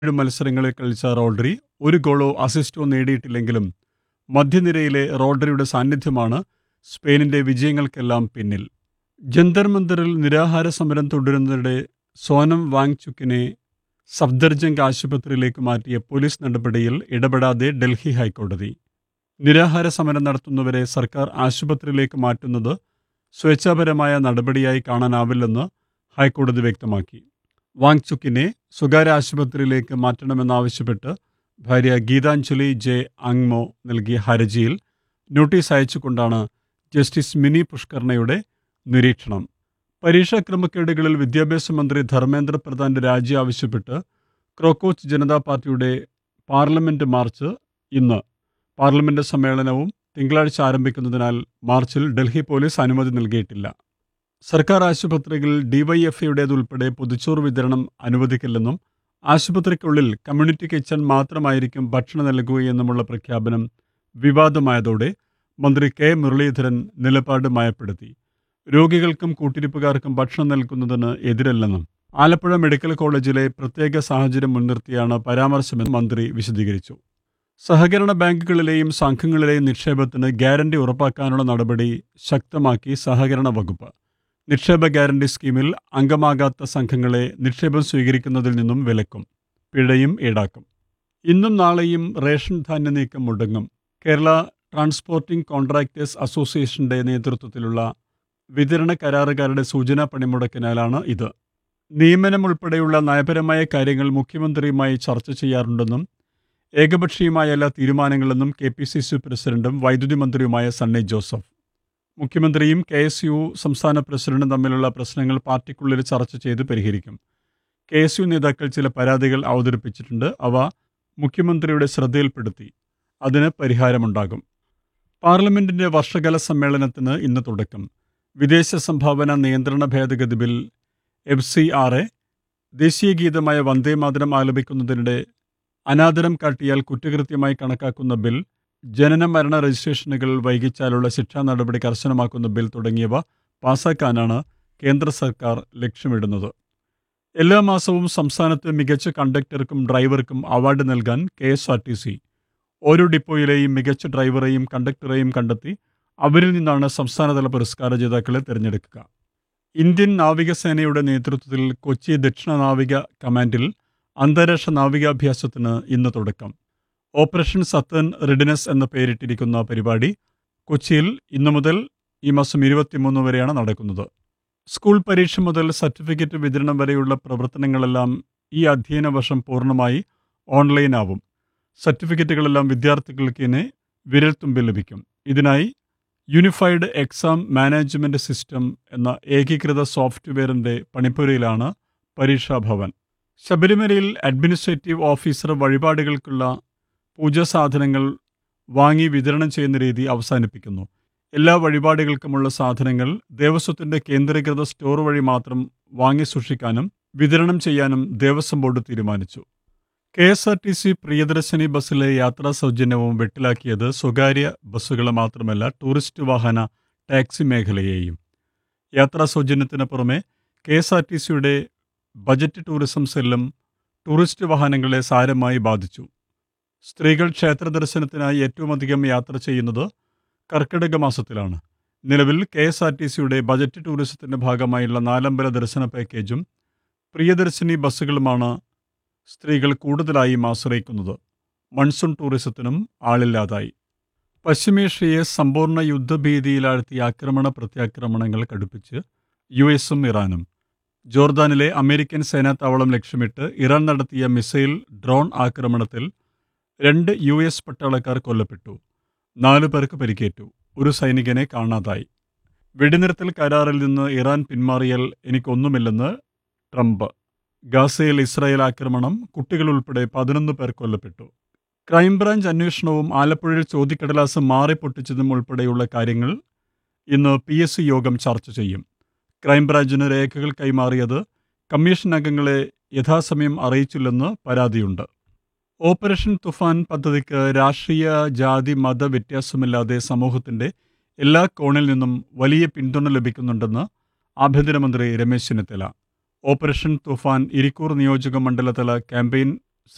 ഏഴ് മത്സരങ്ങളിൽ കളിച്ച റോഡ്രി ഒരു ഗോളോ അസിസ്റ്റോ നേടിയിട്ടില്ലെങ്കിലും മധ്യനിരയിലെ റോഡ്രിയുടെ സാന്നിധ്യമാണ് സ്പെയിനിന്റെ വിജയങ്ങൾക്കെല്ലാം പിന്നിൽ ജന്തർ മന്ദറിൽ നിരാഹാര സമരം തുടരുന്നതിനിടെ സോനം വാങ്ചുക്കിനെ സഫ്ദർജംഗ് ആശുപത്രിയിലേക്ക് മാറ്റിയ പോലീസ് നടപടിയിൽ ഇടപെടാതെ ഡൽഹി ഹൈക്കോടതി നിരാഹാര സമരം നടത്തുന്നവരെ സർക്കാർ ആശുപത്രിയിലേക്ക് മാറ്റുന്നത് സ്വേച്ഛാപരമായ നടപടിയായി കാണാനാവില്ലെന്ന് ഹൈക്കോടതി വ്യക്തമാക്കി വാങ്ചുക്കിനെ സ്വകാര്യ ആശുപത്രിയിലേക്ക് മാറ്റണമെന്നാവശ്യപ്പെട്ട് ഭാര്യ ഗീതാഞ്ജലി ജെ അങ്മോ നൽകിയ ഹർജിയിൽ നോട്ടീസ് അയച്ചുകൊണ്ടാണ് ജസ്റ്റിസ് മിനി പുഷ്കർണയുടെ നിരീക്ഷണം പരീക്ഷാ ക്രമക്കേടുകളിൽ വിദ്യാഭ്യാസ മന്ത്രി ധർമ്മേന്ദ്ര പ്രധാന്റെ രാജി ആവശ്യപ്പെട്ട് ക്രോക്കോച്ച് ജനതാ പാർട്ടിയുടെ പാർലമെന്റ് മാർച്ച് ഇന്ന് പാർലമെന്റ് സമ്മേളനവും തിങ്കളാഴ്ച ആരംഭിക്കുന്നതിനാൽ മാർച്ചിൽ ഡൽഹി പോലീസ് അനുമതി നൽകിയിട്ടില്ല സർക്കാർ ആശുപത്രികളിൽ ഡിവൈഎഫ്ഐയുടേതുൾപ്പെടെ പൊതിച്ചോറ് വിതരണം അനുവദിക്കില്ലെന്നും ആശുപത്രിക്കുള്ളിൽ കമ്മ്യൂണിറ്റി കിച്ചൺ മാത്രമായിരിക്കും ഭക്ഷണം നൽകുകയെന്നുമുള്ള പ്രഖ്യാപനം വിവാദമായതോടെ മന്ത്രി കെ മുരളീധരൻ നിലപാട് മയപ്പെടുത്തി രോഗികൾക്കും കൂട്ടിരിപ്പുകാർക്കും ഭക്ഷണം നൽകുന്നതിന് എതിരല്ലെന്നും ആലപ്പുഴ മെഡിക്കൽ കോളേജിലെ പ്രത്യേക സാഹചര്യം മുൻനിർത്തിയാണ് പരാമർശമെന്ന് മന്ത്രി വിശദീകരിച്ചു സഹകരണ ബാങ്കുകളിലെയും സംഘങ്ങളിലെയും നിക്ഷേപത്തിന് ഗ്യാരണ്ടി ഉറപ്പാക്കാനുള്ള നടപടി ശക്തമാക്കി സഹകരണ വകുപ്പ് നിക്ഷേപ ഗ്യാരണ്ടി സ്കീമിൽ അംഗമാകാത്ത സംഘങ്ങളെ നിക്ഷേപം സ്വീകരിക്കുന്നതിൽ നിന്നും വിലക്കും പിഴയും ഈടാക്കും ഇന്നും നാളെയും റേഷൻ ധാന്യ നീക്കം മുടങ്ങും കേരള ട്രാൻസ്പോർട്ടിംഗ് കോൺട്രാക്ടേഴ്സ് അസോസിയേഷന്റെ നേതൃത്വത്തിലുള്ള വിതരണ കരാറുകാരുടെ സൂചനാ പണിമുടക്കിനാലാണ് ഇത് നിയമനം ഉൾപ്പെടെയുള്ള നയപരമായ കാര്യങ്ങൾ മുഖ്യമന്ത്രിയുമായി ചർച്ച ചെയ്യാറുണ്ടെന്നും ഏകപക്ഷീയമായ എല്ലാ തീരുമാനങ്ങളെന്നും കെ പി സി സി പ്രസിഡന്റും വൈദ്യുതി മന്ത്രിയുമായ സണ്ണി ജോസഫ് മുഖ്യമന്ത്രിയും കെ എസ് യു സംസ്ഥാന പ്രസിഡന്റും തമ്മിലുള്ള പ്രശ്നങ്ങൾ പാർട്ടിക്കുള്ളിൽ ചർച്ച ചെയ്ത് പരിഹരിക്കും കെ എസ് യു നേതാക്കൾ ചില പരാതികൾ അവതരിപ്പിച്ചിട്ടുണ്ട് അവ മുഖ്യമന്ത്രിയുടെ ശ്രദ്ധയിൽപ്പെടുത്തി അതിന് പരിഹാരമുണ്ടാകും പാർലമെന്റിന്റെ വർഷകാല സമ്മേളനത്തിന് ഇന്ന് തുടക്കം വിദേശ സംഭാവന നിയന്ത്രണ ഭേദഗതി bill F C R A ദേശീയ ഗീതമായ വന്ദേമാതരം ആലപിക്കുന്നതിനിടെ അനാദരം കാട്ടിയാൽ കുറ്റകൃത്യമായി കണക്കാക്കുന്ന ബിൽ ജനന മരണ രജിസ്ട്രേഷനുകൾ വൈകിച്ചാലുള്ള ശിക്ഷാ നടപടി കർശനമാക്കുന്ന ബിൽ തുടങ്ങിയവ പാസാക്കാനാണ് കേന്ദ്ര സർക്കാർ ലക്ഷ്യമിടുന്നത് എല്ലാ മാസവും സംസ്ഥാനത്ത് മികച്ച കണ്ടക്ടർക്കും ഡ്രൈവർക്കും അവാർഡ് നൽകാൻ K S R T C ഓരോ ഡിപ്പോയിലെയും മികച്ച ഡ്രൈവറെയും കണ്ടക്ടറെയും കണ്ടെത്തി അവരിൽ നിന്നാണ് സംസ്ഥാനതല പുരസ്കാര ജേതാക്കളെ തിരഞ്ഞെടുക്കുക ഇന്ത്യൻ നാവികസേനയുടെ നേതൃത്വത്തിൽ കൊച്ചി ദക്ഷിണ നാവിക കമാൻഡിൽ അന്താരാഷ്ട്ര നാവികാഭ്യാസത്തിന് ഇന്ന് തുടക്കം ഓപ്പറേഷൻ സത്തൻ റിഡിനസ് എന്ന പേരിട്ടിരിക്കുന്ന പരിപാടി കൊച്ചിയിൽ ഇന്നു മുതൽ ഈ മാസം ഇരുപത്തിമൂന്ന് വരെയാണ് നടക്കുന്നത് സ്കൂൾ പരീക്ഷ മുതൽ സർട്ടിഫിക്കറ്റ് വിതരണം വരെയുള്ള പ്രവർത്തനങ്ങളെല്ലാം ഈ അധ്യയന വർഷം പൂർണ്ണമായി ഓൺലൈനാവും സർട്ടിഫിക്കറ്റുകളെല്ലാം വിദ്യാർത്ഥികൾക്ക് ഇനി വിരൽത്തുമ്പിൽ ലഭിക്കും ഇതിനായി യൂണിഫൈഡ് എക്സാം മാനേജ്മെന്റ് സിസ്റ്റം എന്ന ഏകീകൃത സോഫ്റ്റ്വെയറിന്റെ പണിപ്പുരയിലാണ് പരീക്ഷാഭവൻ ശബരിമലയിൽ അഡ്മിനിസ്ട്രേറ്റീവ് ഓഫീസർ വഴിപാടുകൾക്കുള്ള പൂജാ സാധനങ്ങൾ വാങ്ങി വിതരണം ചെയ്യുന്ന രീതി അവസാനിപ്പിക്കുന്നു എല്ലാ വഴിപാടുകൾക്കുമുള്ള സാധനങ്ങൾ ദേവസ്വത്തിന്റെ കേന്ദ്രീകൃത സ്റ്റോർ വഴി മാത്രം വാങ്ങി സൂക്ഷിക്കാനും വിതരണം ചെയ്യാനും ദേവസ്വം ബോർഡ് തീരുമാനിച്ചു K S R T C Priyadarshini ബസ്സിലെ യാത്രാ സൗജന്യവും വെട്ടിലാക്കിയത് സ്വകാര്യ ബസ്സുകൾ മാത്രമല്ല ടൂറിസ്റ്റ് വാഹന ടാക്സി മേഖലയെയും യാത്രാ സൗജന്യത്തിന് പുറമെ കെ എസ് ആർ ടി സിയുടെ ബജറ്റ് ടൂറിസം സെല്ലും ടൂറിസ്റ്റ് വാഹനങ്ങളെ സാരമായി ബാധിച്ചു സ്ത്രീകൾ ക്ഷേത്ര ദർശനത്തിനായി ഏറ്റവും അധികം യാത്ര ചെയ്യുന്നത് കർക്കിടക മാസത്തിലാണ് നിലവിൽ കെ എസ് ആർ ടി സിയുടെ ബജറ്റ് ടൂറിസത്തിന്റെ ഭാഗമായുള്ള നാലമ്പല ദർശന പാക്കേജും പ്രിയദർശിനി ബസ്സുകളുമാണ് സ്ത്രീകൾ കൂടുതലായും ആശ്രയിക്കുന്നത് മൺസൂൺ ടൂറിസത്തിനും ആളില്ലാതായി പശ്ചിമേഷ്യയെ സമ്പൂർണ്ണ യുദ്ധഭീതിയിലാഴ്ത്തിയ ആക്രമണ പ്രത്യാക്രമണങ്ങൾ കടുപ്പിച്ച് യു എസും ഇറാനും ജോർദാനിലെ അമേരിക്കൻ സേനാത്താവളം ലക്ഷ്യമിട്ട് ഇറാൻ നടത്തിയ മിസൈൽ ഡ്രോൺ ആക്രമണത്തിൽ രണ്ട് യു എസ് പട്ടാളക്കാർ കൊല്ലപ്പെട്ടു നാലു പേർക്ക് പരിക്കേറ്റു ഒരു സൈനികനെ കാണാതായി വെടിനിർത്തൽ കരാറിൽ നിന്ന് ഇറാൻ പിന്മാറിയാൽ എനിക്കൊന്നുമില്ലെന്ന് ട്രംപ് ഗാസയിൽ ഇസ്രായേൽ ആക്രമണം കുട്ടികൾ ഉൾപ്പെടെ പതിനൊന്ന് പേർ കൊല്ലപ്പെട്ടു ക്രൈംബ്രാഞ്ച് അന്വേഷണവും ആലപ്പുഴയിൽ ചോദ്യക്കടലാസ് മാറിപ്പൊട്ടിച്ചതും ഉൾപ്പെടെയുള്ള കാര്യങ്ങൾ ഇന്ന് പി എസ് സി യോഗം ചർച്ച ചെയ്യും ക്രൈംബ്രാഞ്ചിന് രേഖകൾ കൈമാറിയത് കമ്മീഷൻ അംഗങ്ങളെ യഥാസമയം അറിയിച്ചില്ലെന്ന് പരാതിയുണ്ട് ഓപ്പറേഷൻ തുഫാൻ പദ്ധതിക്ക് രാഷ്ട്രീയ ജാതി മത വ്യത്യാസമില്ലാതെ സമൂഹത്തിന്റെ എല്ലാ കോണിൽ നിന്നും വലിയ പിന്തുണ ലഭിക്കുന്നുണ്ടെന്ന് ആഭ്യന്തരമന്ത്രി രമേശ് ചെന്നിത്തല ഓപ്പറേഷൻ തുഫാൻ ഇരിക്കൂർ നിയോജക മണ്ഡലതല ക്യാമ്പയിൻ